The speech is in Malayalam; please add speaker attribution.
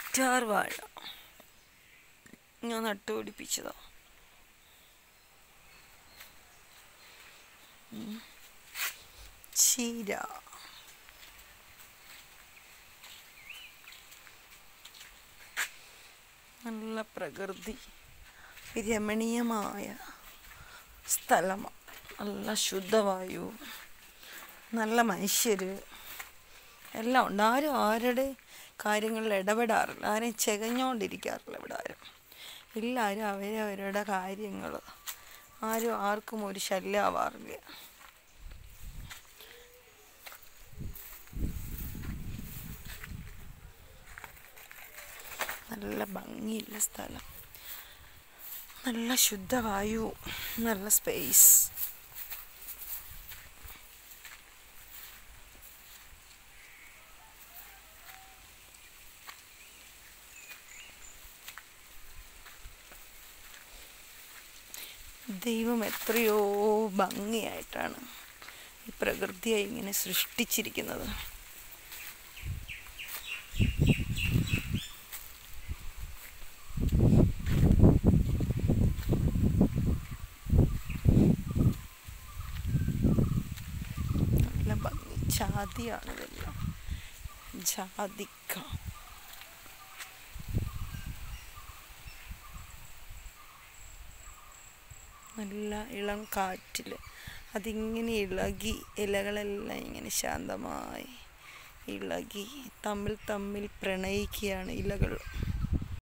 Speaker 1: കറ്റാർ വാഴ ഞാൻ നട്ടുപിടിപ്പിച്ചതാ ഉം. ചീര നല്ല പ്രകൃതി രമണീയമായ സ്ഥലമാണ് നല്ല ശുദ്ധവായു നല്ല മനുഷ്യർ എല്ലാം ഉണ്ട് ആരും ആരുടെ കാര്യങ്ങളിൽ ഇടപെടാറില്ല ആരെയും ചെകഞ്ഞോണ്ടിരിക്കാറില്ല ഇവിടെ ആരും എല്ലാവരും അവരവരുടെ കാര്യങ്ങൾ ആരും ആർക്കും ഒരു ശല്യമാവാറില്ല നല്ല ഭംഗിയുള്ള സ്ഥലം നല്ല ശുദ്ധവായു നല്ല സ്പേസ് ദൈവം എത്രയോ ഭംഗിയായിട്ടാണ് ഈ പ്രകൃതിയെ ഇങ്ങനെ സൃഷ്ടിച്ചിരിക്കുന്നത് നല്ല ഭംഗി ജാതിയാണ് ഇതെല്ലാം ജാതിക്ക നല്ല ഇളം കാറ്റിൽ അതിങ്ങനെ ഇളകി ഇലകളെല്ലാം ഇങ്ങനെ ശാന്തമായി ഇളകി തമ്മിൽ തമ്മിൽ പ്രണയിക്കുകയാണ് ഇലകൾ